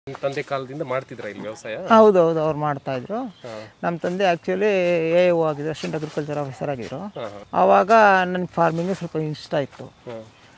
ನಿಮ್ಮ ತಂದೆ ಕಾಲದಿಂದ ಮಾಡ್ತಿದ್ರ ಇಲ್ಲಿ ವ್ಯವಸಾಯ ಹೌದು ಹೌದು ಅವ್ರು ಮಾಡ್ತಾಯಿದ್ರು ಹಾ. ನಮ್ಮ ತಂದೆ ಆ್ಯಕ್ಚುಲಿ ಎ ಓ ಆಗಿದ್ರು ಅಸಿಸ್ಟೆಂಟ್ ಅಗ್ರಿಕಲ್ಚರ್ ಆಫೀಸರ್ ಆಗಿದ್ರು ಹಾ, ಹಾ. ಆವಾಗ ನನ್ನ ಫಾರ್ಮಿಂಗ್ ಸ್ವಲ್ಪ ಇಷ್ಟ ಇತ್ತು ಹಾ.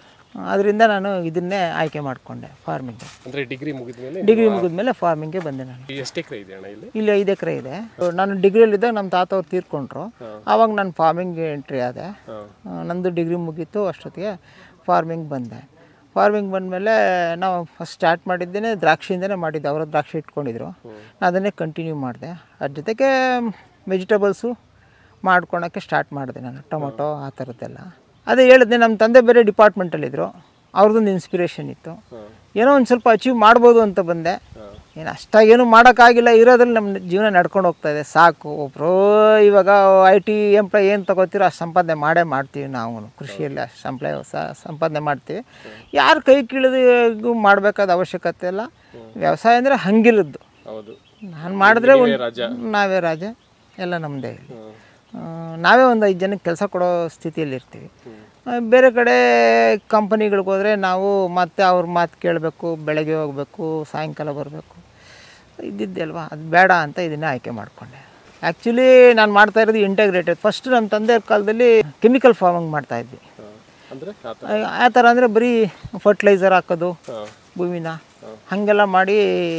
ಅದರಿಂದ ನಾನು ಇದನ್ನೇ ಆಯ್ಕೆ ಮಾಡಿಕೊಂಡೆ ಫಾರ್ಮಿಂಗ್ ಅಂದ್ರೆ ಡಿಗ್ರಿ ಮುಗಿದ್ಮೇಲೆ ಡಿಗ್ರಿ ಮುಗಿದ್ಮೇಲೆ ಫಾರ್ಮಿಂಗ್ಗೆ ಬಂದೆ ನಾನು ಎಷ್ಟು ಎಕರೆ ಇದೆ ಅಣ್ಣ ಇಲ್ಲಿ ಇಲ್ಲಿ ಐದು ಎಕರೆ ಇದೆ ನಾನು ಡಿಗ್ರಿಯಲ್ಲಿದ್ದಾಗ ನಮ್ಮ ತಾತ ಅವ್ರು ತೀರ್ಕೊಂಡ್ರು ಆವಾಗ ನಾನು ಫಾರ್ಮಿಂಗ್ಗೆ ಎಂಟ್ರಿ ಆದೆ ಹಾ. ಆ, ನಂದು ಡಿಗ್ರಿ ಮುಗೀತು ಅಷ್ಟೊತ್ತಿಗೆ ಫಾರ್ಮಿಂಗ್ ಬಂದೆ ಫಾರ್ಮಿಂಗ್ ಬಂದಮೇಲೆ ನಾವು ಫಸ್ಟ್ ಸ್ಟಾರ್ಟ್ ಮಾಡಿದ್ದೇನೆ ದ್ರಾಕ್ಷಿಯಿಂದನೇ ಮಾಡಿದ್ದೆ ಅವರ ದ್ರಾಕ್ಷಿ ಇಟ್ಕೊಂಡಿದ್ರು ನಾನು ಅದನ್ನೇ ಕಂಟಿನ್ಯೂ ಮಾಡಿದೆ ಅದ್ರ ಜೊತೆಗೆ ವೆಜಿಟೇಬಲ್ಸು ಮಾಡ್ಕೊಳಕ್ಕೆ ಸ್ಟಾರ್ಟ್ ಮಾಡಿದೆ ನಾನು ಟೊಮೊಟೊ ಆ ಥರದ್ದೆಲ್ಲ ಅದೇ ಹೇಳಿದೆ ನಮ್ಮ ತಂದೆ ಬೇರೆ ಡಿಪಾರ್ಟ್ಮೆಂಟಲ್ಲಿದ್ದರು ಅವ್ರದ್ದೊಂದು ಇನ್ಸ್ಪಿರೇಷನ್ ಇತ್ತು ಏನೋ ಒಂದು ಸ್ವಲ್ಪ ಅಚೀವ್ ಮಾಡ್ಬೋದು ಅಂತ ಬಂದೆ ಏನು ಅಷ್ಟಾಗೇನು ಮಾಡೋಕ್ಕಾಗಿಲ್ಲ ಇರೋದ್ರಲ್ಲಿ ನಮ್ಮ ಜೀವನ ನಡ್ಕೊಂಡು ಹೋಗ್ತಾ ಇದೆ ಸಾಕು ಒಬ್ಬರು ಇವಾಗ ಐ ಟಿ ಎಂಪ್ಲಾಯ್ ಏನು ತಗೋತೀರೋ ಅಷ್ಟು ಸಂಪಾದನೆ ಮಾಡೇ ಮಾಡ್ತೀವಿ ನಾವು ಕೃಷಿಯಲ್ಲಿ ಅಷ್ಟು ಸಂಪ್ಲಾಯ್ ಸಂಪಾದನೆ ಮಾಡ್ತೀವಿ ಯಾರು ಕೈ ಕೀಳಿದು ಮಾಡಬೇಕಾದ ಅವಶ್ಯಕತೆ ಇಲ್ಲ ವ್ಯವಸಾಯ ಅಂದರೆ ಹಂಗಿಲ್ಲದ್ದು ಹೌದು ನಾನು ಮಾಡಿದ್ರೆ ಒಂದು ರಾಜ. ನಾವೇ ರಾಜ ಎಲ್ಲ ನಮ್ಮದೇ ಇಲ್ಲಿ ಆ, ನಾವೇ ಒಂದು ಐದು ಜನಕ್ಕೆ ಕೆಲಸ ಕೊಡೋ ಸ್ಥಿತಿಯಲ್ಲಿ ಇರ್ತೀವಿ ಆ, ಬೇರೆ ಕಡೆ ಕಂಪನಿಗಳಿಗೆ ಹೋದರೆ ನಾವು ಮತ್ತೆ ಅವ್ರ ಮಾತು ಕೇಳಬೇಕು ಬೆಳಗ್ಗೆ ಹೋಗಬೇಕು ಸಾಯಂಕಾಲ ಬರಬೇಕು ಇದ್ದಿದ್ದೆ ಅಲ್ವಾ ಅದು ಬೇಡ ಅಂತ ಇದನ್ನೇ ಆಯ್ಕೆ ಮಾಡಿಕೊಂಡೆ ಆ್ಯಕ್ಚುಲಿ ನಾನು ಮಾಡ್ತಾ ಇರೋದು ಇಂಟಗ್ರೇಟೆಡ್ ಫಸ್ಟ್ ನಮ್ಮ ತಂದೆ ಕಾಲದಲ್ಲಿ ಕೆಮಿಕಲ್ ಫಾರ್ಮಿಂಗ್ ಮಾಡ್ತಾಯಿದ್ವಿ ಹಾ. ಅಂದ್ರೆ ಆ ಥರ ಆ ಥರ ಅಂದರೆ ಬರೀ ಫರ್ಟಿಲೈಸರ್ ಹಾಕೋದು ಹಾ. ಭೂಮಿನ ಹಾಗೆಲ್ಲ ಮಾಡಿ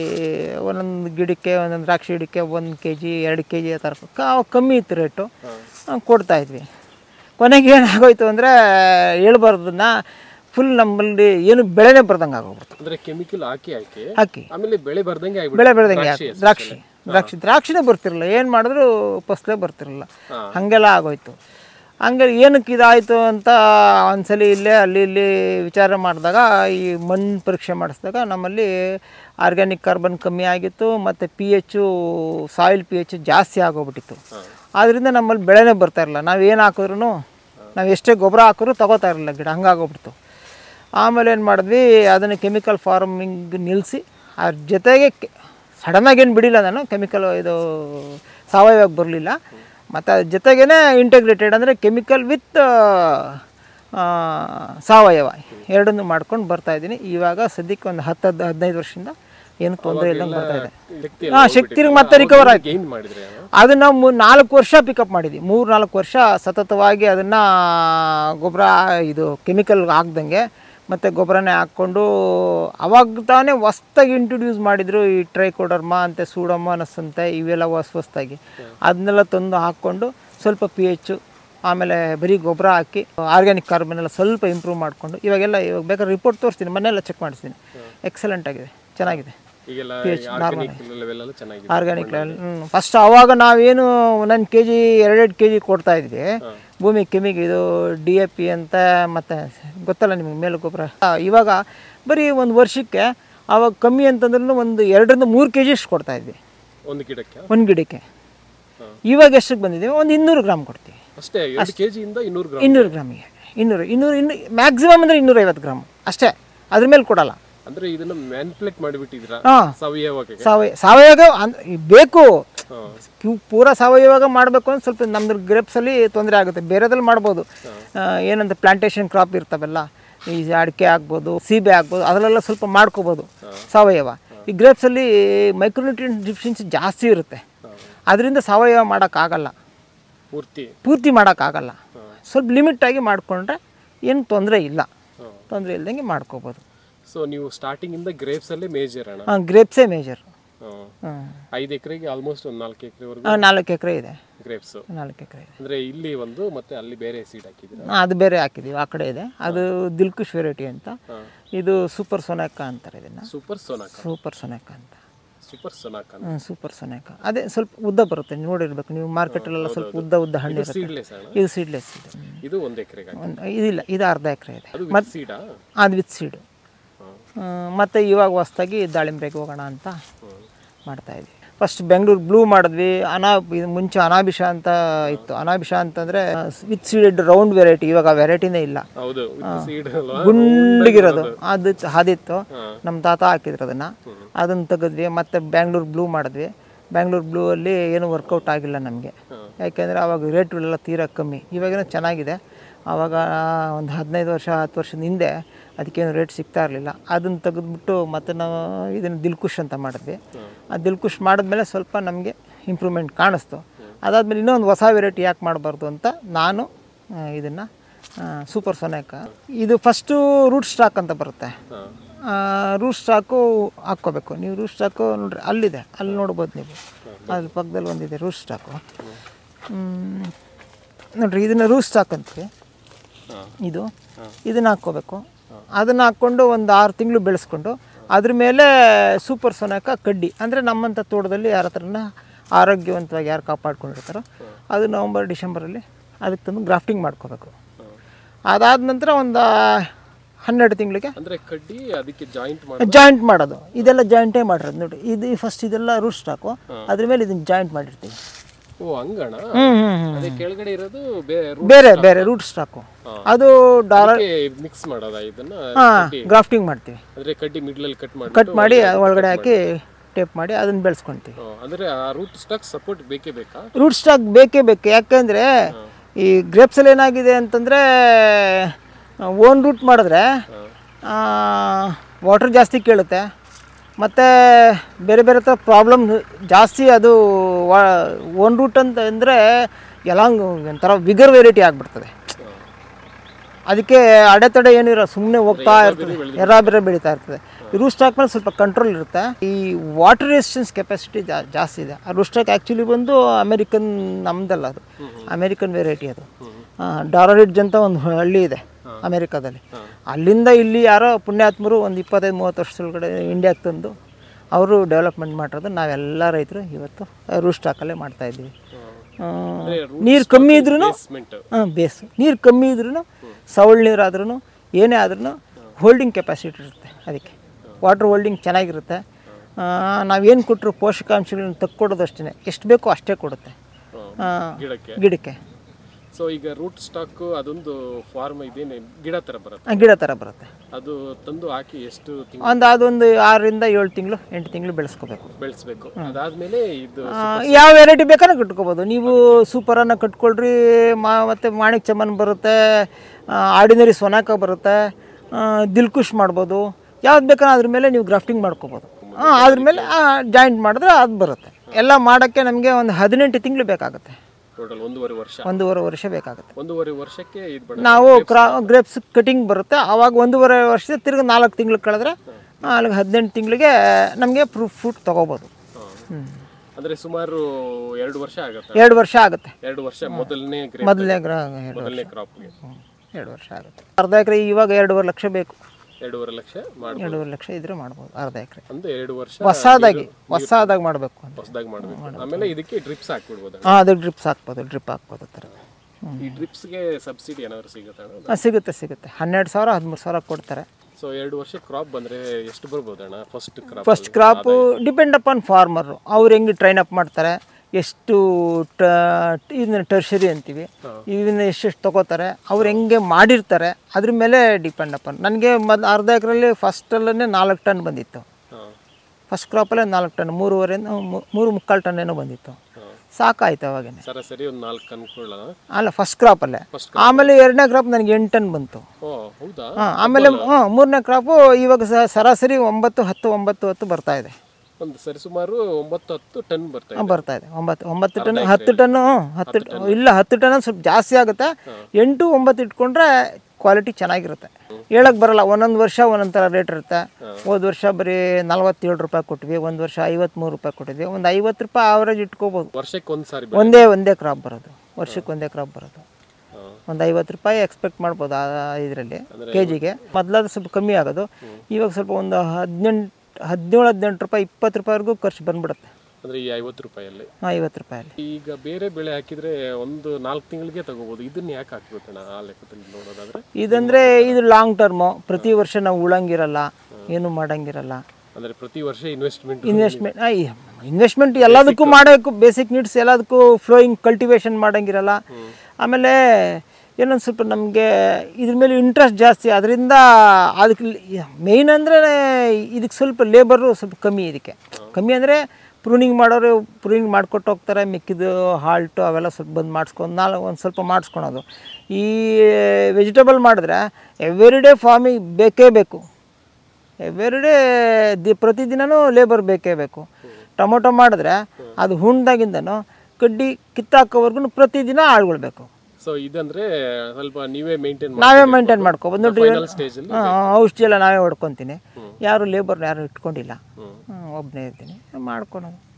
ಒಂದೊಂದು ಗಿಡಕ್ಕೆ ಒಂದೊಂದು ದ್ರಾಕ್ಷಿ ಗಿಡಕ್ಕೆ ಒಂದು ಕೆ ಜಿ ಎರಡು ಕೆ ಜಿ ಆ ಥರ ಕ- ಅವಾಗ ಕಮ್ಮಿ ಇತ್ತು ರೇಟು ಕೊಡ್ತಾಯಿದ್ವಿ ಕೊನೆಗೆ ಏನಾಗೋಯ್ತು ಅಂದರೆ ಹೇಳ್ಬಾರ್ದನ್ನ ಫುಲ್ ನಮ್ಮಲ್ಲಿ ಏನು ಬೆಳೆನೇ ಬರ್ದಂಗೆ ಆಗೋಗ್ಬಿಡ್ತು ಅಂದ್ರೆ ಕೆಮಿಕಲ್ ಹಾಕಿ ಹಾಕಿ ಹಾಕಿ ಆಮೇಲೆ ಬೆಳೆ ಬರ್ದಂಗೆ ಆಗ್ಬಿಟ್ಟು ಬೆಳೆ ಬೆಳೆದಂಗೆ ಆಯ್ತು. ದ್ರಾಕ್ಷಿ ದ್ರಾಕ್ಷಿ ದ್ರಾಕ್ಷಿನೇ ಬರ್ತಿರಲಿಲ್ಲ ಏನು ಮಾಡಿದ್ರು ಫಸಲೇ ಬರ್ತಿರಲಿಲ್ಲ ಹಾಗೆಲ್ಲ ಆಗೋಯ್ತು ಹಂಗೆ ಏನಕ್ಕೆ ಇದಾಯಿತು ಅಂತ ಒಂದ್ಸಲಿ ಇಲ್ಲೇ ಅಲ್ಲಿ ಇಲ್ಲಿ ವಿಚಾರ ಮಾಡಿದಾಗ ಈ ಮಣ್ಣು ಪರೀಕ್ಷೆ ಮಾಡಿಸಿದಾಗ ನಮ್ಮಲ್ಲಿ ಆರ್ಗ್ಯಾನಿಕ್ ಕಾರ್ಬನ್ ಕಮ್ಮಿ ಆಗಿತ್ತು ಮತ್ತು P H soil P H ಜಾಸ್ತಿ ಆಗೋಗ್ಬಿಟ್ಟಿತ್ತು ಆದ್ದರಿಂದ ನಮ್ಮಲ್ಲಿ ಬೆಳೆನೇ ಬರ್ತಾ ಇರಲಿಲ್ಲ ನಾವು ಏನು ಹಾಕಿದ್ರು ನಾವು ಎಷ್ಟೇ ಗೊಬ್ಬರ ಹಾಕಿದ್ರು ತಗೋತಾ ಇರಲಿಲ್ಲ ಗಿಡ ಹಂಗಾಗೋಗ್ಬಿಡ್ತು ಆಮೇಲೆ ಏನು ಮಾಡಿದ್ವಿ ಅದನ್ನು ಕೆಮಿಕಲ್ ಫಾರ್ಮಿಂಗ್ ನಿಲ್ಲಿಸಿ ಅದ್ರ ಜೊತೆಗೆ ಸಡನ್ನಾಗಿ ಏನು ಬಿಡಿಲ್ಲ ನಾನು ಕೆಮಿಕಲ್ ಇದು ಸಾವಯವಕ್ಕೆ ಬರಲಿಲ್ಲ ಮತ್ತು ಅದ್ರ ಜೊತೆಗೇ ಇಂಟಗ್ರೇಟೆಡ್ ಅಂದರೆ ಕೆಮಿಕಲ್ ವಿತ್ ಸಾವಯವ ಎರಡನ್ನೂ ಮಾಡ್ಕೊಂಡು ಬರ್ತಾಯಿದ್ದೀನಿ ಇವಾಗ ಸದ್ಯಕ್ಕೆ ಒಂದು ಹತ್ತು ಹದ್ದು ಹದಿನೈದು ವರ್ಷದಿಂದ ಏನು ತೊಂದರೆ ಇಲ್ಲಂಗೆ ಬರ್ತಾ ಇದೆ ಶಕ್ತಿ ಹಾಂ ಶಕ್ತಿಗೆ ಮತ್ತೆ ರಿಕವರ್ ಆಯ್ತು ಗೇನ್ ಮಾಡಿದ್ರೆ ಅಣ್ಣ? ಅದನ್ನು ಮೂ ನಾಲ್ಕು ವರ್ಷ ಪಿಕಪ್ ಮಾಡಿದ್ವಿ ಮೂರು ನಾಲ್ಕು ವರ್ಷ ಸತತವಾಗಿ ಅದನ್ನು ಗೊಬ್ಬರ ಇದು ಕೆಮಿಕಲ್ ಹಾಕ್ದಂಗೆ ಮತ್ತು ಗೊಬ್ಬರನೇ ಹಾಕ್ಕೊಂಡು ಅವಾಗ ತಾನೇ ಹೊಸ್ದಾಗಿ ಇಂಟ್ರೊಡ್ಯೂಸ್ ಮಾಡಿದರು ಈ ಟ್ರೈಕೋಡರ್ಮಾ ಅಂತೆ ಸೂಡೋಮೋನಸ್ ಅಂತೆ ಇವೆಲ್ಲ ಹೊಸ ಹೊಸ್ದಾಗಿ ಅದನ್ನೆಲ್ಲ ತಂದು ಹಾಕ್ಕೊಂಡು ಸ್ವಲ್ಪ ಪಿ ಎಚ್ಚು ಆಮೇಲೆ ಬರೀ ಗೊಬ್ಬರ ಹಾಕಿ ಆರ್ಗ್ಯಾನಿಕ್ ಕಾರ್ಬನ್ ಎಲ್ಲ ಸ್ವಲ್ಪ ಇಂಪ್ರೂವ್ ಮಾಡಿಕೊಂಡು ಇವಾಗೆಲ್ಲ ಇವಾಗ ಬೇಕಾದ್ರೆ ರಿಪೋರ್ಟ್ ತೋರಿಸ್ತೀನಿ ಮನೆಯೆಲ್ಲ ಚೆಕ್ ಮಾಡಿಸ್ತೀನಿ ಎಕ್ಸಲೆಂಟ್ ಆಗಿದೆ ಚೆನ್ನಾಗಿದೆ ಈಗೆಲ್ಲ ಆರ್ಗಾನಿಕ್ ಲೆವೆಲ್ ಎಲ್ಲ ಚೆನ್ನಾಗಿದೆ ಆರ್ಗ್ಯಾನಿಕ್ ಲೆವೆಲ್ ಫಸ್ಟ್ ಆವಾಗ ನಾವೇನು ಒಂದೊಂದು ಕೆ ಜಿ ಎರಡೆರಡು ಕೆ ಜಿ ಕೊಡ್ತಾ ಇದ್ವಿ ಭೂಮಿ ಕೆಮಿಗೆ ಇದು ಡಿ ಎ ಪಿ ಅಂತ ಮತ್ತು ಗೊತ್ತಲ್ಲ ನಿಮಗೆ ಮೇಲು ಗೊಬ್ಬರ ಆ, ಇವಾಗ ಬರೀ ಒಂದು ವರ್ಷಕ್ಕೆ ಆವಾಗ ಕಮ್ಮಿ ಅಂತಂದ್ರೂ ಒಂದು ಎರಡರಿಂದ ಮೂರು ಕೆ ಜಿ ಅಷ್ಟು ಕೊಡ್ತಾ ಇದ್ವಿ ಒಂದು ಗಿಡಕ್ಕೆ ಒಂದು ಗಿಡಕ್ಕೆ ಇವಾಗ ಎಷ್ಟಕ್ಕೆ ಬಂದಿದ್ದೀವಿ ಒಂದು ಇನ್ನೂರು ಗ್ರಾಮ್ ಕೊಡ್ತೀವಿ ಅಷ್ಟೇ ಎರಡು ಕೆಜಿಯಿಂದ ಇನ್ನೂರು ಗ್ರಾಮ್ ಇನ್ನೂರು ಗ್ರಾಮಿಗೆ ಇನ್ನೂರು ಇನ್ನೂರು ಇನ್ನು ಮ್ಯಾಕ್ಸಿಮಮ್ ಅಂದರೆ ಇನ್ನೂರೈವತ್ತು ಗ್ರಾಮ್ ಅಷ್ಟೇ ಅದ್ರ ಮೇಲೆ ಕೊಡಲ್ಲ ಅಂದ್ರೆ ಇದನ್ನ ಮ್ಯಾನ್ಪ್ಲೇಟ್ ಮಾಡಿಬಿಟ್ಟಿದ್ರ ಹಾಂ ಸಾವಯವಕ್ಕೆ ಸಾವಯವ ಸಾವಯವ ಅಂದ್ ಬೇಕು ಹಾ. ಪು- ಪೂರ ಸಾವಯವಾಗ ಮಾಡಬೇಕು ಅಂದ್ರೆ ಸ್ವಲ್ಪ ನಮ್ದು ಗ್ರೇಪ್ಸಲ್ಲಿ ತೊಂದರೆ ಆಗುತ್ತೆ ಬೇರೆದ್ರಲ್ಲಿ ಮಾಡ್ಬೋದು ಆ, ಏನಂತ ಪ್ಲಾಂಟೇಶನ್ ಕ್ರಾಪ್ ಇರ್ತಾವೆಲ್ಲ ಈ ಅಡಿಕೆ ಆಗ್ಬೋದು ಸೀಬೆ ಆಗ್ಬೋದು ಅದರಲ್ಲೆಲ್ಲ ಸ್ವಲ್ಪ ಮಾಡ್ಕೋಬೋದು ಸಾವಯವ ಈ ಗ್ರೇಪ್ಸಲ್ಲಿ ಮೈಕ್ರೋನ್ಯೂಟ್ರಿಯನ್ ಡಿಫಿಷಿಯನ್ಸಿ ಜಾಸ್ತಿ ಇರುತ್ತೆ ಅದರಿಂದ ಸಾವಯವ ಮಾಡೋಕ್ಕಾಗಲ್ಲ ಪೂರ್ತಿ ಪೂರ್ತಿ ಮಾಡೋಕ್ಕಾಗಲ್ಲ ಸ್ವಲ್ಪ ಲಿಮಿಟಾಗಿ ಮಾಡಿಕೊಂಡ್ರೆ ಏನು ತೊಂದರೆ ಇಲ್ಲ ತೊಂದರೆ ಇಲ್ದಂಗೆ ಮಾಡ್ಕೋಬೋದು ಸೊ ನೀವು ಸ್ಟಾರ್ಟಿಂಗ್ ಇಂದ ಗ್ರೇಪ್ಸ್ ಅಲ್ಲೇ ಮೇಜರ್ ಅಣ್ಣ ಹಾಂ ಗ್ರೇಪ್ಸೇ ಮೇಜರ್ ಹಾ. ಹಾಂ ಐದು ಎಕರೆಗೆ ಆಲ್ಮೋಸ್ಟ್ ಒಂದು ನಾಲ್ಕು ಎಕರೆವರೆಗೂ ನಾಲ್ಕು ಎಕರೆ ಇದೆ ಗ್ರೇಪ್ಸ್ ನಾಲ್ಕು ಎಕರೆ ಇದೆ ಅಂದ್ರೆ ಇಲ್ಲಿ ಒಂದು ಮತ್ತೆ ಅಲ್ಲಿ ಬೇರೆ ಸೀಡ್ ಹಾಕಿದ್ದೀರಾ ಹಾ, ಅದು ಬೇರೆ ಹಾಕಿದ್ದೀವಿ ಆ ಕಡೆ ಇದೆ ಅದು ದಿಲ್ಕುಶ್ ವೆರೈಟಿ ಅಂತ ಇದು ಸೂಪರ್ ಸೊನಾಕ ಅಂತಾರೆ ಇದನ್ನು ಸೂಪರ್ ಸೋನಾಕ ಸೂಪರ್ ಸೊನಾಕ ಅಂತ super Sonaka hmm, super Sonaka ಅದೇ ಸ್ವಲ್ಪ ಉದ್ದ ಬರುತ್ತೆ ನೋಡಿರ್ಬೇಕು ನೀವು ಮಾರ್ಕೆಟಲ್ಲೆಲ್ಲ ಸ್ವಲ್ಪ ಉದ್ದ ಉದ್ದ ಹಣ್ಣು ಇರುತ್ತೆ ಸೀಡ್ಲೆಸ್ ಅಣ್ಣ ಇದು ಸೀಡ್ಲೆಸ್ ಇದೆ ಇದು ಒಂದು ಎಕರೆಗೆ ಹಾಕಿ ಒಂದು ಇದಿಲ್ಲ ಇದು ಅರ್ಧ ಎಕರೆ ಇದೆ ಅದು ವಿತ್ ಸೀಡಾ ಅದು ವಿತ್ ಸೀಡು ಮತ್ತು ಇವಾಗ ಹೊಸ್ದಾಗಿ ದಾಳಿಂಬ್ರೆಗೆ ಹೋಗೋಣ ಅಂತ ಮಾಡ್ತಾಯಿದ್ವಿ ಫಸ್ಟ್ ಬೆಂಗಳೂರು ಬ್ಲೂ ಮಾಡಿದ್ವಿ ಅನಾ ಇದು ಮುಂಚೆ ಅನಾಭಿಷ ಅಂತ ಇತ್ತು ಅನಾಭಿಷ ಅಂತಂದರೆ ವಿತ್ ಸೀಡೆಡ್ ರೌಂಡ್ ವೆರೈಟಿ ಇವಾಗ ಆ ವೆರೈಟಿನೇ ಇಲ್ಲ ಹೌದು ವಿತ್ ಸೀಡ್ ಅಲ್ವಾ ಗುಂಡಿಗಿರೋದು ಅದು ಅದಿತ್ತು ನಮ್ಮ ತಾತ ಹಾಕಿದ್ರು ಅದನ್ನು ಅದನ್ನು ತೆಗೆದ್ವಿ ಮತ್ತು ಬ್ಯಾಂಗ್ಳೂರು ಬ್ಲೂ ಮಾಡಿದ್ವಿ ಬ್ಯಾಂಗ್ಳೂರು ಬ್ಲೂ ಅಲ್ಲಿ ಏನು ವರ್ಕೌಟ್ ಆಗಿಲ್ಲ ನಮಗೆ ಯಾಕೆಂದರೆ ಅವಾಗ ರೇಟ್ಗಳೆಲ್ಲ ತೀರಾ ಕಮ್ಮಿ ಇವಾಗೇನೋ ಚೆನ್ನಾಗಿದೆ ಆವಾಗ ಒಂದು ಹದಿನೈದು ವರ್ಷ ಹತ್ತು ವರ್ಷದ ಹಿಂದೆ ಅದಕ್ಕೇನು ರೇಟ್ ಸಿಗ್ತಾ ಇರಲಿಲ್ಲ ಅದನ್ನು ತೆಗೆದ್ಬಿಟ್ಟು ಮತ್ತೆ ನಾವು ಇದನ್ನು ದಿಲ್ಕುಶ್ ಅಂತ ಮಾಡಿದ್ವಿ ಆ ದಿಲ್ಕುಶ್ ಮಾಡಿದ್ಮೇಲೆ ಸ್ವಲ್ಪ ನಮಗೆ ಇಂಪ್ರೂವ್ಮೆಂಟ್ ಕಾಣಿಸ್ತು ಅದಾದಮೇಲೆ ಇನ್ನೊಂದು ಹೊಸ ವೆರೈಟಿ ಯಾಕೆ ಮಾಡಬಾರ್ದು ಅಂತ ನಾನು ಇದನ್ನು ಸೂಪರ್ ಸೊನೆಕ ಇದು ಫಸ್ಟು ರೂಟ್ ಸ್ಟಾಕ್ ಅಂತ ಬರುತ್ತೆ ಹಾಂ ರೂಟ್ ಸ್ಟಾಕು ಹಾಕ್ಕೋಬೇಕು ನೀವು ರೂಟ್ ಸ್ಟಾಕು ನೋಡ್ರಿ ಅಲ್ಲಿದೆ ಅಲ್ಲಿ ನೋಡ್ಬೋದು ನೀವು ಅಲ್ಲಿ ಪಕ್ಕದಲ್ಲಿ ಒಂದಿದೆ ರೂಟ್ ಸ್ಟಾಕು ಹ್ಮ್. ನೋಡ್ರಿ ಇದನ್ನು ರೂಟ್ ಸ್ಟಾಕ್ ಅಂತೀವಿ ಹಾಂ ಇದು ಇದನ್ನು ಹಾಕ್ಕೋಬೇಕು ಅದನ್ನು ಹಾಕ್ಕೊಂಡು ಒಂದು ಆರು ತಿಂಗಳು ಬೆಳೆಸ್ಕೊಂಡು ಅದ್ರ ಮೇಲೆ ಸೂಪರ್ ಸೊನಾಕ ಕಡ್ಡಿ ಅಂದರೆ ನಮ್ಮಂಥ ತೋಟದಲ್ಲಿ ಯಾರ ಹತ್ರನ ಆರೋಗ್ಯವಂತವಾಗಿ ಯಾರು ಕಾಪಾಡ್ಕೊಂಡಿರ್ತಾರೋ ಅದು ನವಂಬರ್ ಡಿಸೆಂಬರಲ್ಲಿ ಅದಕ್ಕೆ ತಂದು ಗ್ರಾಫ್ಟಿಂಗ್ ಮಾಡ್ಕೋಬೇಕು ಅದಾದ ನಂತರ ಒಂದು ಹನ್ನೆರಡು ತಿಂಗಳಿಗೆ ಅಂದ್ರೆ ಕಡ್ಡಿ ಅದಕ್ಕೆ ಜಾಯಿಂಟ್ ಮಾಡಿ ಜಾಯಿಂಟ್ ಮಾಡೋದು ಇದೆಲ್ಲ ಜಾಯಿಂಟೇ ಮಾಡಿರೋದು ನೋಡಿ ಇದು ಫಸ್ಟ್ ಇದೆಲ್ಲ ರೂಟ್ ಸ್ಟಾಕು ಅದ್ರ ಮೇಲೆ ಇದನ್ನು ಜಾಯಿಂಟ್ ಮಾಡಿರ್ತೀವಿ ಓ ಹಂಗಣ ಹ್ಞೂ ಹ್ಞೂ ಹ್ಞೂ ಅದೇ ಕೆಳಗಡೆ ಇರೋದು ಬೇರೆ ಬೇರೆ ಬೇರೆ ರೂಟ್ ಸ್ಟಾಕು ಅದು ಡಾಲರ್ ಮಿಕ್ಸ್ ಮಾಡೋದ ಇದನ್ನ ಹಾಂ ಗ್ರಾಫ್ಟಿಂಗ್ ಮಾಡ್ತೀವಿ ಅಂದ್ರೆ ಕಡ್ಡಿ ಮಿಡ್ಲಲ್ಲಿ ಕಟ್ ಮಾಡಿ ಕಟ್ ಮಾಡಿ ಅದ್ ಒಳಗಡೆ ಹಾಕಿ ಟೇಪ್ ಮಾಡಿ ಅದನ್ನು ಬೆಳೆಸ್ಕೊಂತೀವಿ ಅಂದ್ರೆ ಆ ರೂಟ್ ಸ್ಟಾಕ್ ಸಪೋರ್ಟ್ ಬೇಕೇ ಬೇಕಾ ರೂಟ್ ಸ್ಟಾಕ್ ಬೇಕೇ ಬೇಕು ಯಾಕೆಂದರೆ ಈ ಗ್ರೇಪ್ಸಲ್ಲಿ ಏನಾಗಿದೆ ಅಂತಂದರೆ ಓನ್ ರೂಟ್ ಮಾಡಿದ್ರೆ ವಾಟರ್ ಜಾಸ್ತಿ ಕೇಳುತ್ತೆ ಮತ್ತು ಬೇರೆ ಬೇರೆ ಥರ ಪ್ರಾಬ್ಲಮ್ ಜಾಸ್ತಿ ಅದು ಓನ್ ರೂಟ್ ಅಂತ ಅಂದರೆ ಎಲ್ಲ ಒಂಥರ ವಿಗರ್ ವೆರೈಟಿ ಆಗಿಬಿಡ್ತದೆ ಅದಕ್ಕೆ ಅಡೆತಡೆ ಏನಿರೋ ಸುಮ್ಮನೆ ಹೋಗ್ತಾ ಇರ್ತದೆ ಎರಾಬಿರ ಬೆಳೀತಾ ಇರ್ತದೆ ಈ ರೂಟ್ ಸ್ಟಾಕ್ ಮೇಲೆ ಸ್ವಲ್ಪ ಕಂಟ್ರೋಲ್ ಇರುತ್ತೆ ಈ ವಾಟರ್ ರೆಸಿಸ್ಟೆನ್ಸ್ ಕೆಪಾಸಿಟಿ ಜಾಸ್ತಿ ಇದೆ ಆ ರೂಟ್ ಸ್ಟಾಕ್ ಆ್ಯಕ್ಚುಲಿ ಬಂದು ಅಮೇರಿಕನ್ ನಮ್ದಲ್ಲ ಅದು ಅಮೇರಿಕನ್ ವೆರೈಟಿ ಅದು ಡಾರೋರಿಡ್ಜ್ ಅಂತ ಒಂದು ಹಳ್ಳಿ ಇದೆ ಅಮೇರಿಕಾದಲ್ಲಿ ಅಲ್ಲಿಂದ ಇಲ್ಲಿ ಯಾರೋ ಪುಣ್ಯಾತ್ಮರು ಒಂದು ಇಪ್ಪತ್ತೈದು ಮೂವತ್ತು ವರ್ಷದೊಳಗಡೆ ಇಂಡಿಯಾಗೆ ತಂದು ಅವರು ಡೆವಲಪ್ಮೆಂಟ್ ಮಾಡಿರೋದು ನಾವೆಲ್ಲ ರೈತರು ಇವತ್ತು ರೂಟ್ ಸ್ಟಾಕಲ್ಲೇ ಮಾಡ್ತಾಯಿದ್ದೀವಿ ನೀರು ಕಮ್ಮಿ ಇದ್ರೂ ಬೇಸ್ಮೆಂಟ್ ಹಾಂ ಬೇಸು ನೀರು ಕಮ್ಮಿ ಇದ್ರೂ ಸವಳು ನೀರಾದ್ರೂ ಏನೇ ಆದ್ರೂ ಹೋಲ್ಡಿಂಗ್ ಕೆಪಾಸಿಟಿ ಇರುತ್ತೆ ಅದಕ್ಕೆ ವಾಟರ್ ಹೋಲ್ಡಿಂಗ್ ಚೆನ್ನಾಗಿರುತ್ತೆ ನಾವೇನು ಕೊಟ್ಟರು ಪೋಷಕಾಂಶಗಳನ್ನ ತಕ್ಕೊಡೋದು ಅಷ್ಟೇ ಎಷ್ಟು ಬೇಕೋ ಅಷ್ಟೇ ಕೊಡುತ್ತೆ ಆ, ಗಿಡಕ್ಕೆ ಗಿಡಕ್ಕೆ ಸೊ ಈಗ ರೂಟ್ ಸ್ಟಾಕ್ ಅದೊಂದು ಫಾರ್ಮ್ ಇದೇನೆ ಗಿಡ ತರ ಬರುತ್ತೆ ಆ, ಗಿಡ ಥರ ಬರುತ್ತೆ ಅದು ತಂದು ಹಾಕಿ ಎಷ್ಟು ತಿಂಗಳು ಒಂದು ಅದೊಂದು ಆರರಿಂದ ಏಳು ತಿಂಗಳು ಎಂಟು ತಿಂಗಳು ಬೆಳೆಸ್ಕೋಬೇಕು ಬೆಳೆಸ್ಬೇಕು ಅದಾದ್ಮೇಲೆ ಇದು ಆ, ಯಾವ ವೆರೈಟಿ ಬೇಕಾದ್ರೆ ಕಟ್ಕೋಬೋದು ನೀವು ಸೂಪರನ್ನು ಕಟ್ಕೊಳ್ರಿ ಮಾ ಮತ್ತು ಮಾಣಿಕ್ ಚಮನ್ ಬರುತ್ತೆ ಆರ್ಡಿನರಿ ಸೊನಾಕ ಬರುತ್ತೆ ಆ, ದಿಲ್ಕುಶ್ ಮಾಡ್ಬೋದು ಯಾವ್ದು ಬೇಕಾದ್ರೆ ಅದ್ರ ಮೇಲೆ ನೀವು ಗ್ರಾಫ್ಟಿಂಗ್ ಮಾಡ್ಕೋಬೋದು ಹಾಂ ಅದ್ರ ಮೇಲೆ ಜಾಯಿಂಟ್ ಮಾಡಿದ್ರೆ ಅದು ಬರುತ್ತೆ ಎಲ್ಲ ಮಾಡೋಕ್ಕೆ ನಮಗೆ ಒಂದು ಹದಿನೆಂಟು ತಿಂಗಳು ಬೇಕಾಗುತ್ತೆ ಟೋಟಲ್ ಒಂದೂವರೆ ವರ್ಷ ಒಂದೂವರೆ ವರ್ಷ ಬೇಕಾಗುತ್ತೆ ಒಂದೂವರೆ ವರ್ಷಕ್ಕೆ ಇದು ಬಡ ನಾವು ಕ್ರಾ ಗ್ರೇಪ್ಸ್ ಕಟಿಂಗ್ ಬರುತ್ತೆ ಆವಾಗ ಒಂದೂವರೆ ವರ್ಷದ ತಿರ್ಗಿ ನಾಲ್ಕು ತಿಂಗಳು ಕಳೆದ್ರೆ ಅಲ್ಲಿಗೆ ಹದಿನೆಂಟು ತಿಂಗಳಿಗೆ ನಮಗೆ ಪ್ರೂಫ್ ಫ್ರೂಟ್ ತೊಗೋಬೋದು ಹ್ಞೂ ಅಂದ್ರೆ ಸುಮಾರು ಎರಡು ವರ್ಷ ಆಗತ್ತೆ ಎರಡು ವರ್ಷ ಆಗುತ್ತೆ ಎರಡು ವರ್ಷ ಮೊದಲನೇ ಗ್ರೇಪ್ ಮೊದಲನೇ ಗ್ರ ಎರಡು ಮೊದಲನೇ ಕ್ರಾಪ್ಗೆ ಎರಡು ವರ್ಷ ಆಗುತ್ತೆ ಅರ್ಧ ಎಕರೆ ಇವಾಗ ಎರಡೂವರೆ ಲಕ್ಷ ಬೇಕು ಎರಡೂವರೆ ಲಕ್ಷ ಮಾಡ್ಬೋದು ಎರಡೂವರೆ ಲಕ್ಷ ಇದ್ರೆ ಮಾಡ್ಬೋದು ಅರ್ಧ ಎಕರೆ ಅಂದ್ರೆ ಎರಡು ವರ್ಷ ಹೊಸದಾಗಿ ಹೊಸದಾಗಿ ಮಾಡಬೇಕು ಅಂತ ಹೊಸದಾಗಿ ಮಾಡ್ಬೇಕು ಆಮೇಲೆ ಇದಕ್ಕೆ ಡ್ರಿಪ್ಸ್ ಹಾಕ್ಬಿಡ್ಬೋದು ಹಾಂ ಅದು ಡ್ರಿಪ್ಸ್ ಹಾಕ್ಬೋದು ಡ್ರಿಪ್ ಹಾಕ್ಬೋದು ಥರ ಈ ಡ್ರಿಪ್ಸ್ಗೆ ಸಬ್ಸಿಡಿ ಏನಾದ್ರು ಸಿಗುತ್ತೆ ಅಣ್ಣ ಹಾಂ ಸಿಗುತ್ತೆ ಸಿಗುತ್ತೆ ಹನ್ನೆರಡು ಸಾವಿರ ಹದಿಮೂರು ಸಾವಿರ ಕೊಡ್ತಾರೆ ಸೊ ಎರಡು ವರ್ಷ ಕ್ರಾಪ್ ಬಂದ್ರೆ ಎಷ್ಟು ಬರ್ಬೋದು ಅಣ್ಣ first crop first crop depend upon farmer ಅವ್ರು ಹೆಂಗೆ ಟ್ರೈನ್ ಅಪ್ ಮಾಡ್ತಾರೆ ಎಷ್ಟು ಟ ಇದನ್ನ ಟರ್ಷರಿ ಅಂತೀವಿ ಇದನ್ನ ಎಷ್ಟೆಷ್ಟು ತೊಗೋತಾರೆ ಅವ್ರು ಹೆಂಗೆ ಮಾಡಿರ್ತಾರೆ ಅದ್ರ ಮೇಲೆ ಡಿಪೆಂಡ್ ಅಪಾನ್ ನನಗೆ ಮೊದಲು ಅರ್ಧ ಎಕರೆಯಲ್ಲಿ ಫಸ್ಟಲ್ಲೇ ನಾಲ್ಕು ಟನ್ ಬಂದಿತ್ತು ಹಾಂ ಫಸ್ಟ್ ಕ್ರಾಪಲ್ಲೇ ನಾಲ್ಕು ಟನ್ ಮೂರುವರೆಯಿಂದ ಮೂ- ಮೂರು ಮುಕ್ಕಾಲು ಟನ್ ಏನೋ ಬಂದಿತ್ತು ಸಾಕಾಯ್ತು ಅವಾಗೇನೆ ಸರಾಸರಿ ಒಂದು ನಾಲ್ಕು ಅನ್ಕೊಳ್ಳೋಣ ಅಲ್ಲ ಫಸ್ಟ್ ಕ್ರಾಪಲ್ಲೇ First ಆಮೇಲೆ ಎರಡನೇ ಕ್ರಾಪ್ ನನಗೆ ಎಂಟು ಟನ್ ಬಂತು ಓ ಹೌದಾ ಹಾಂ ಆಮೇಲೆ ಹಾಂ ಮೂರನೇ ಕ್ರಾಪು ಇವಾಗ ಸ- ಸರಾಸರಿ ಒಂಬತ್ತು ಹತ್ತು ಒಂಬತ್ತು ಹತ್ತು ಬರ್ತಾ ಇದೆ ಒಂದು ಸರಿ ಸುಮಾರು ಒಂಬತ್ತು ಹತ್ತು ಟನ್ ಬರ್ತಾ ಇದೆ ಹಾಂ ಬರ್ತಾ ಇದೆ ಒಂಬತ್ತು ಒಂಬತ್ತು ಟನ್ ಹತ್ತು ಟನ್ನು ಹತ್ತು ಟ- ಇಲ್ಲ ಹತ್ತು ಟನ್ ಸ್ವಲ್ಪ ಜಾಸ್ತಿ ಆಗುತ್ತೆ ಎಂಟು ಒಂಬತ್ತು ಇಟ್ಕೊಂಡ್ರೆ ಕ್ವಾಲಿಟಿ ಚೆನ್ನಾಗಿರುತ್ತೆ ಹೇಳಕ್ ಬರಲ್ಲ ಒಂದೊಂದು ವರ್ಷ ಒಂದೊಂದು ಥರ ರೇಟ್ ಇರುತ್ತೆ ಹೋದ ವರ್ಷ ಬರೀ ನಲ್ವತ್ತೇಳು ರೂಪಾಯಿ ಕೊಟ್ವಿ ಒಂದು ವರ್ಷ ಐವತ್ತ್ಮೂರು ರೂಪಾಯಿ ಕೊಟ್ಟಿದ್ವಿ ಒಂದು ಐವತ್ತು ರೂಪಾಯಿ ಆವರೇಜ್ ಇಟ್ಕೋಬೋದು ವರ್ಷಕ್ಕೆ ಒಂದು ಸಾರಿ ಒಂದೇ ಒಂದೇ ಕ್ರಾಪ್ ಬರೋದು ವರ್ಷಕ್ಕೆ ಒಂದೇ ಕ್ರಾಪ್ ಬರೋದು ಹಾಂ ಒಂದು ಐವತ್ತು ರೂಪಾಯಿ ಎಕ್ಸ್ಪೆಕ್ಟ್ ಮಾಡ್ಬೋದು ಆ ಇದರಲ್ಲಿ ಕೆ ಜಿಗೆ ಮೊದಲಾದ್ರೆ ಸ್ವಲ್ಪ ಕಮ್ಮಿ ಆಗೋದು ಇವಾಗ ಸ್ವಲ್ಪ ಒಂದು ಹದಿನೆಂಟು ಹದಿನೇಳು ಹದಿನೆಂಟು ರೂಪಾಯಿ ಇಪ್ಪತ್ತು ರೂಪಾಯಿವರೆಗೂ ಖರ್ಚು ಬಂದ್ಬಿಡುತ್ತೆ ಅಂದ್ರೆ ಈ ಐವತ್ತು ರೂಪಾಯಲ್ಲಿ ಹಾಂ ಐವತ್ತು ರೂಪಾಯಲ್ಲಿ ಈಗ ಬೇರೆ ಬೆಳೆ ಹಾಕಿದ್ರೆ ಒಂದು ನಾಲ್ಕು ತಿಂಗಳಿಗೆ ತಗೋಬಹುದು ಇದನ್ನ ಯಾಕೆ ಹಾಕ್ಬೇಕಣ್ಣ ಆ ಲೆಕ್ಕದಲ್ಲಿ ನೋಡೋದಾದ್ರೆ ಇದಂದರೆ ಇದು ಲಾಂಗ್ ಟರ್ಮು ಪ್ರತಿ ವರ್ಷ ನಾವು ಉಳಂಗಿರಲ್ಲ ಏನು ಮಾಡಂಗಿರಲ್ಲ ಅಂದ್ರೆ ಪ್ರತಿ ವರ್ಷ ಇನ್ವೆಸ್ಟ್ಮೆಂಟ್ ಇನ್ವೆಸ್ಟ್ಮೆಂಟ್ ಇನ್ವೆಸ್ಟ್ಮೆಂಟ್ ಎಲ್ಲದಕ್ಕೂ ಮಾಡೋಕ್ಕೂ ಬೇಸಿಕ್ ನೀಡ್ಸ್ ಎಲ್ಲದಕ್ಕೂ ಫ್ಲೋಯಿಂಗ್ ಕಲ್ಟಿವೇಶನ್ ಮಾಡಂಗಿರಲ್ಲ ಆಮೇಲೆ ಏನೊಂದು ಸ್ವಲ್ಪ ನಮಗೆ ಇದ್ರ ಮೇಲೆ ಇಂಟ್ರೆಸ್ಟ್ ಜಾಸ್ತಿ ಅದರಿಂದ ಅದಕ್ಕೆ ಮೇಯ್ನ್ ಅಂದರೆ ಇದಕ್ಕೆ ಸ್ವಲ್ಪ ಲೇಬರು ಸ್ವಲ್ಪ ಕಮ್ಮಿ ಇದಕ್ಕೆ ಕಮ್ಮಿ ಅಂದರೆ ಪ್ರೂನಿಂಗ್ ಮಾಡೋರು ಪ್ರೂನಿಂಗ್ ಮಾಡಿಕೊಟ್ಟು ಹೋಗ್ತಾರೆ ಮಿಕ್ಕಿದ್ದು ಹಾಲ್ಟು ಅವೆಲ್ಲ ಸ್ವಲ್ಪ ಬಂದು ಮಾಡಿಸ್ಕೊಂಡು ನಾಳೆ ಒಂದು ಸ್ವಲ್ಪ ಮಾಡಿಸ್ಕೊಳೋದು ಈ ವೆಜಿಟೇಬಲ್ ಮಾಡಿದ್ರೆ ಎವ್ರಿ ಡೇ ಫಾರ್ಮಿಂಗ್ ಬೇಕೇ ಬೇಕು ಎವ್ರಿ ಡೇ ದಿ ಪ್ರತಿದಿನವೂ ಲೇಬರ್ ಬೇಕೇ ಬೇಕು ಟೊಮೊಟೊ ಮಾಡಿದ್ರೆ ಅದು ಹುಣ್ದಾಗಿಂದನೂ ಕಡ್ಡಿ ಕಿತ್ತಾಕೋವರೆಗೂ ಪ್ರತಿದಿನ ಆಳುಗಳು ಬೇಕು ಸೊ ಇದಂದ್ರೆ ಸ್ವಲ್ಪ ನೀವೇ ಮೇಂಟೈನ್ ನಾವೇ ಮೇಂಟೈನ್ ಮಾಡ್ಕೊಬೋದು ನೋಡಿ ಫೈನಲ್ ಸ್ಟೇಜ್ ಅಲ್ಲಿ ಹಾಂ ಔಷಧಿ ಎಲ್ಲ ನಾವೇ ಹೊಡ್ಕೊತೀನಿ ಯಾರು ಲೇಬರ್ನ ಯಾರು ಇಟ್ಕೊಂಡಿಲ್ಲ ಹ್ಮ್. ಒಬ್ಬನೇ ಇರ್ತೀನಿ ಮಾಡ್ಕೊಳೋದು